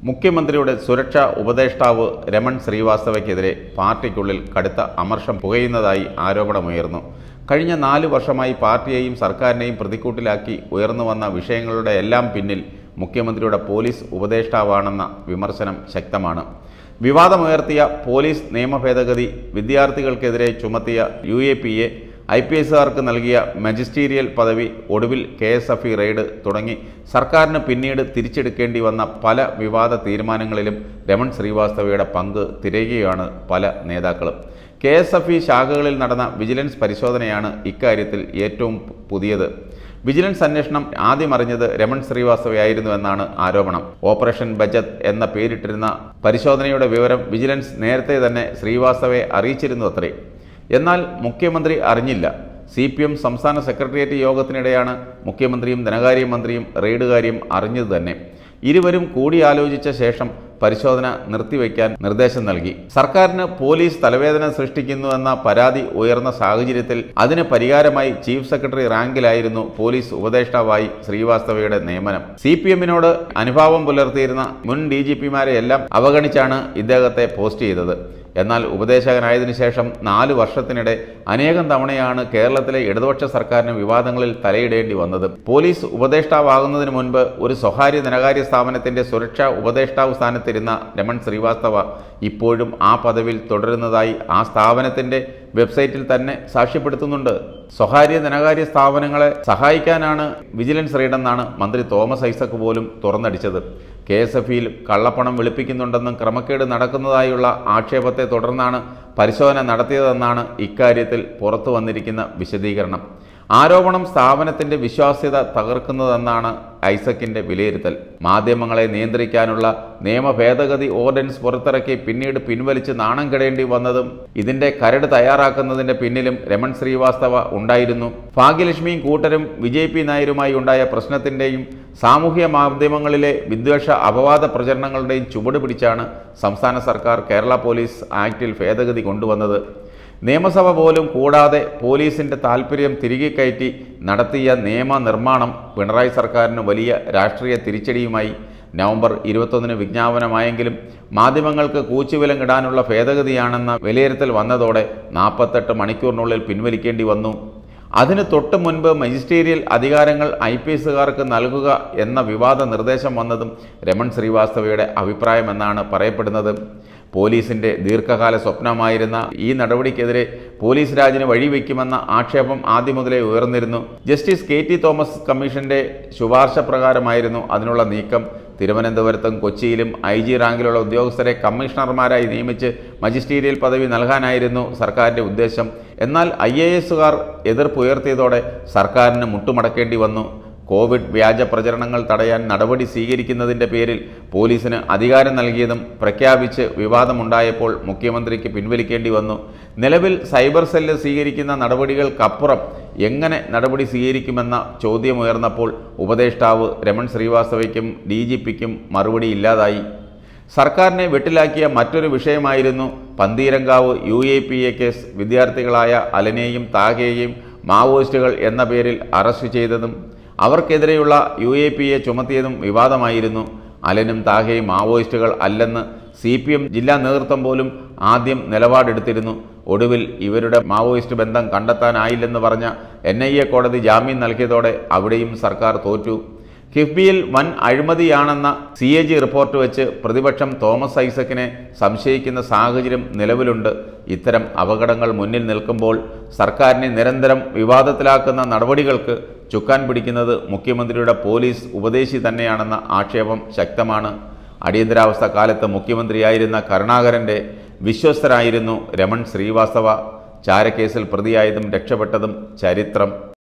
മുഖ്യമന്ത്രിയുടെ സുരക്ഷാ ഉപദേഷ്ടാവ് രമൺ ശ്രീവാസ്തവയ്ക്കെതിരെ പാർട്ടിക്കുള്ളിൽ കടുത്ത അമർഷം പുകയുന്നതായി ആരോപണമുയർന്നു കഴിഞ്ഞ നാല് വർഷമായി പാർട്ടിയെയും സർക്കാരിനെയും പ്രതിക്കൂട്ടിലാക്കി ഉയർന്നു വന്ന വിഷയങ്ങളുടെ എല്ലാം പിന്നിൽ മുഖ്യമന്ത്രിയുടെ പോലീസ് ഉപദേഷ്ടാവാണെന്ന വിമർശനം ശക്തമാണ് വിവാദമുയർത്തിയ പോലീസ് നിയമ ഭേദഗതി വിദ്യാർത്ഥികൾക്കെതിരെ ചുമത്തിയ U A P A I P എസുകാർക്ക് നൽകിയ മജിസ്റ്റീരിയൽ പദവി ഒടുവിൽ K S F E raid തുടങ്ങി സർക്കാരിന് പിന്നീട് തിരിച്ചെടുക്കേണ്ടി വന്ന പല വിവാദ തീരുമാനങ്ങളിലും രമൺ ശ്രീവാസ്തവയുടെ പങ്ക് തിരയുകയാണ് പല നേതാക്കളും കെ എസ് എഫ് ഇ ശാഖകളിൽ നടന്ന വിജിലൻസ് പരിശോധനയാണ് ഇക്കാര്യത്തിൽ ഏറ്റവും പുതിയത് വിജിലൻസ് അന്വേഷണം ആദ്യം അറിഞ്ഞത് രമൺ ശ്രീവാസ്തവയായിരുന്നുവെന്നാണ് ആരോപണം ഓപ്പറേഷൻ ബജറ്റ് എന്ന പേരിട്ടിരുന്ന പരിശോധനയുടെ വിവരം വിജിലൻസ് നേരത്തെ തന്നെ ശ്രീവാസ്തവയെ അറിയിച്ചിരുന്നു അത്രേ എന്നാൽ മുഖ്യമന്ത്രി അറിഞ്ഞില്ല സി പി എം സംസ്ഥാന സെക്രട്ടേറിയറ്റ് യോഗത്തിനിടെയാണ് മുഖ്യമന്ത്രിയും ധനകാര്യമന്ത്രിയും റെയ്ഡ് കാര്യം അറിഞ്ഞത് തന്നെ ഇരുവരും കൂടിയാലോചിച്ച ശേഷം പരിശോധന നിർത്തിവെക്കാൻ നിർദ്ദേശം നൽകി സർക്കാരിന് പോലീസ് തലവേദന സൃഷ്ടിക്കുന്നുവെന്ന പരാതി ഉയർന്ന സാഹചര്യത്തിൽ അതിന് പരിഹാരമായി ചീഫ് സെക്രട്ടറി റാങ്കിലായിരുന്നു പോലീസ് ഉപദേഷ്ടാവായി ശ്രീവാസ്തവയുടെ നിയമനം സി പി എമ്മിനോട് അനുഭാവം പുലർത്തിയിരുന്ന മുൻ ഡി ജി പിമാരെയെല്ലാം അവഗണിച്ചാണ് ഇദ്ദേഹത്തെ പോസ്റ്റ് ചെയ്തത് എന്നാൽ ഉപദേശകനായതിനു ശേഷം നാല് വർഷത്തിനിടെ അനേകം തവണയാണ് കേരളത്തിലെ ഇടതുപക്ഷ സർക്കാരിന് വിവാദങ്ങളിൽ തലയിടേണ്ടി വന്നത് പോലീസ് ഉപദേഷ്ടാവാകുന്നതിന് മുൻപ് ഒരു സ്വകാര്യ ധനകാര്യ സ്ഥാപനത്തിന്റെ സുരക്ഷാ ഉപദേഷ്ടാവ് സ്ഥാനത്തിരുന്ന രമൺ ശ്രീവാസ്തവ ഇപ്പോഴും ആ പദവിയിൽ തുടരുന്നതായി ആ സ്ഥാപനത്തിന്റെ വെബ്സൈറ്റിൽ തന്നെ സാക്ഷ്യപ്പെടുത്തുന്നുണ്ട് സ്വകാര്യ ധനകാര്യ സ്ഥാപനങ്ങളെ സഹായിക്കാനാണ് വിജിലൻസ് റെയ്ഡെന്നാണ് മന്ത്രി തോമസ് ഐസക് പോലും തുറന്നടിച്ചത് കെ എസ് എഫ് ഇയിൽ കള്ളപ്പണം വെളുപ്പിക്കുന്നുണ്ടെന്നും ക്രമക്കേട് നടക്കുന്നതായുള്ള ആക്ഷേപത്തെ തുടർന്നാണ് പരിശോധന നടത്തിയതെന്നാണ് ഇക്കാര്യത്തിൽ പുറത്തു വന്നിരിക്കുന്ന വിശദീകരണം ആരോപണം സ്ഥാപനത്തിന്റെ വിശ്വാസ്യത തകർക്കുന്നതെന്നാണ് ഐസക്കിന്റെ വിലയിരുത്തൽ മാധ്യമങ്ങളെ നിയന്ത്രിക്കാനുള്ള നിയമ ഭേദഗതി ഓർഡിനൻസ് പുറത്തിറക്കി പിന്നീട് പിൻവലിച്ച് നാണം കെടേണ്ടി വന്നതും ഇതിന്റെ കരട് തയ്യാറാക്കുന്നതിന്റെ പിന്നിലും രമൺ ശ്രീവാസ്തവ ഉണ്ടായിരുന്നു ഭാഗ്യലക്ഷ്മിയും കൂട്ടരും വിജയ് പി നായരുമായി ഉണ്ടായ പ്രശ്നത്തിന്റെയും സാമൂഹ്യ മാധ്യമങ്ങളിലെ വിദ്വേഷ അപവാദ പ്രചരണങ്ങളുടെയും ചുവട് പിടിച്ചാണ് സംസ്ഥാന സർക്കാർ കേരള പോലീസ് ആക്ടിൽ ഭേദഗതി കൊണ്ടുവന്നത് നിയമസഭ പോലും കൂടാതെ പോലീസിന്റെ താൽപ്പര്യം തിരികെ കയറ്റി നടത്തിയ നിയമനിർമ്മാണം പിണറായി സർക്കാരിന് വലിയ രാഷ്ട്രീയ തിരിച്ചടിയുമായി നവംബർ ഇരുപത്തൊന്നിന് വിജ്ഞാപനമായെങ്കിലും മാധ്യമങ്ങൾക്ക് കൂച്ചുവിലങ്ങിടാനുള്ള ഭേദഗതിയാണെന്ന വിലയിരുത്തൽ വന്നതോടെ നാൽപ്പത്തെട്ട് മണിക്കൂറിനുള്ളിൽ പിൻവലിക്കേണ്ടി വന്നു അതിന് തൊട്ട് മുൻപ് മജിസ്റ്റീരിയൽ അധികാരങ്ങൾ ഐ പി എസുകാർക്ക് നൽകുക എന്ന വിവാദ നിർദ്ദേശം വന്നതും രമൺ ശ്രീവാസ്തവയുടെ അഭിപ്രായമെന്നാണ് പറയപ്പെടുന്നത് പോലീസിന്റെ ദീർഘകാല സ്വപ്നമായിരുന്ന ഈ നടപടിക്കെതിരെ പോലീസ് രാജിന് വഴിവെക്കുമെന്ന ആക്ഷേപം ആദ്യം മുതലേ ഉയർന്നിരുന്നു ജസ്റ്റിസ് കെ ടി തോമസ് കമ്മീഷന്റെ ശുപാർശ പ്രകാരമായിരുന്നു അതിനുള്ള നീക്കം തിരുവനന്തപുരത്തും കൊച്ചിയിലും ഐ ജി റാങ്കിലുള്ള ഉദ്യോഗസ്ഥരെ കമ്മീഷണർമാരായി നിയമിച്ച് മജിസ്റ്റീരിയൽ പദവി നൽകാനായിരുന്നു സർക്കാരിൻ്റെ ഉദ്ദേശം എന്നാൽ ഐ എ എസുകാർ എതിർപ്പുയർത്തിയതോടെ സർക്കാരിന് മുട്ടുമടക്കേണ്ടി വന്നു കോവിഡ് വ്യാജ പ്രചരണങ്ങൾ തടയാൻ നടപടി സ്വീകരിക്കുന്നതിൻ്റെ പേരിൽ പോലീസിന് അധികാരം നൽകിയതും പ്രഖ്യാപിച്ച് വിവാദമുണ്ടായപ്പോൾ മുഖ്യമന്ത്രിക്ക് പിൻവലിക്കേണ്ടി വന്നു നിലവിൽ സൈബർ സെല്ല് സ്വീകരിക്കുന്ന നടപടികൾക്കപ്പുറം എങ്ങനെ നടപടി സ്വീകരിക്കുമെന്ന ചോദ്യമുയർന്നപ്പോൾ ഉപദേഷ്ടാവ് രമൺ ശ്രീവാസ്തവയ്ക്കും ഡി ജി പിക്കും മറുപടി ഇല്ലാതായി സർക്കാരിനെ വെട്ടിലാക്കിയ മറ്റൊരു വിഷയമായിരുന്നു Pantheerankavu U A P A case വിദ്യാർത്ഥികളായ അലനെയും താഗയെയും മാവോയിസ്റ്റുകൾ എന്ന പേരിൽ അറസ്റ്റ് ചെയ്തതും അവർക്കെതിരെയുള്ള യു എ പി എ ചുമത്തിയതും വിവാദമായിരുന്നു അലനും താഹയും മാവോയിസ്റ്റുകൾ അല്ലെന്ന് സി പി എം ജില്ലാ നേതൃത്വം പോലും ആദ്യം നിലപാടെടുത്തിരുന്നു ഒടുവിൽ ഇവരുടെ മാവോയിസ്റ്റ് ബന്ധം കണ്ടെത്താനായില്ലെന്ന് പറഞ്ഞ എൻ ഐ എ കോടതി ജാമ്യം നൽകിയതോടെ അവിടെയും സർക്കാർ തോറ്റു കിഫ്ബിയിൽ വൻ അഴിമതിയാണെന്ന സി എ ജി റിപ്പോർട്ട് വെച്ച് പ്രതിപക്ഷം തോമസ് ഐസക്കിനെ സംശയിക്കുന്ന സാഹചര്യം നിലവിലുണ്ട് ഇത്തരം അപകടങ്ങൾ മുന്നിൽ നിൽക്കുമ്പോൾ സർക്കാരിനെ നിരന്തരം വിവാദത്തിലാക്കുന്ന നടപടികൾക്ക് ചുക്കാൻ പിടിക്കുന്നത് മുഖ്യമന്ത്രിയുടെ പോലീസ് ഉപദേശി തന്നെയാണെന്ന ആക്ഷേപം ശക്തമാണ് അടിയന്തരാവസ്ഥ കാലത്ത് മുഖ്യമന്ത്രിയായിരുന്ന കരുണാകരൻ്റെ വിശ്വസ്തരായിരുന്നു രമൺ ശ്രീവാസ്തവ ചാരക്കേസിൽ പ്രതിയായതും രക്ഷപ്പെട്ടതും ചരിത്രം